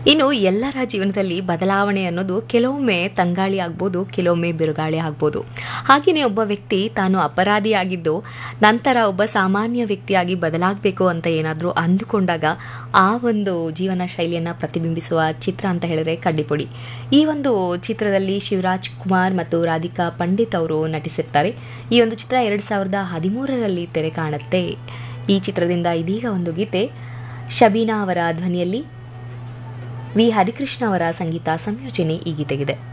ಇನ್ನು ಎಲ್ಲರ ಜೀವನದಲ್ಲಿ ಬದಲಾವಣೆ ಅನ್ನೋದು ಕೆಲವೊಮ್ಮೆ ತಂಗಾಳಿ ಆಗ್ಬೋದು ಕೆಲವೊಮ್ಮೆ ಬಿರುಗಾಳಿ ಆಗ್ಬೋದು ಹಾಗೆಯೇ ಒಬ್ಬ ವ್ಯಕ್ತಿ ತಾನು ಅಪರಾಧಿಯಾಗಿದ್ದು ನಂತರ ಒಬ್ಬ ಸಾಮಾನ್ಯ ವ್ಯಕ್ತಿಯಾಗಿ ಬದಲಾಗಬೇಕು ಅಂತ ಏನಾದರೂ ಅಂದುಕೊಂಡಾಗ ಆ ಒಂದು ಜೀವನ ಶೈಲಿಯನ್ನು ಪ್ರತಿಬಿಂಬಿಸುವ ಚಿತ್ರ ಅಂತ ಹೇಳಿದ್ರೆ ಕಡ್ಡಿಪುಡಿ ಈ ಒಂದು ಚಿತ್ರದಲ್ಲಿ ಶಿವರಾಜ್ ಕುಮಾರ್ ಮತ್ತು ರಾಧಿಕಾ ಪಂಡಿತ್ ಅವರು ನಟಿಸಿರ್ತಾರೆ ಈ ಒಂದು ಚಿತ್ರ ಎರಡು ಸಾವಿರದ ಹದಿಮೂರರಲ್ಲಿ ತೆರೆ ಕಾಣುತ್ತೆ ಈ ಚಿತ್ರದಿಂದ ಇದೀಗ ಒಂದು ಗೀತೆ ಶಬೀನಾ ಅವರ ಧ್ವನಿಯಲ್ಲಿ ವಿ ಹರಿಕೃಷ್ಣ ಅವರ ಸಂಗೀತ ಸಂಯೋಜನೆ ಈ ಗೀತೆಗಿದೆ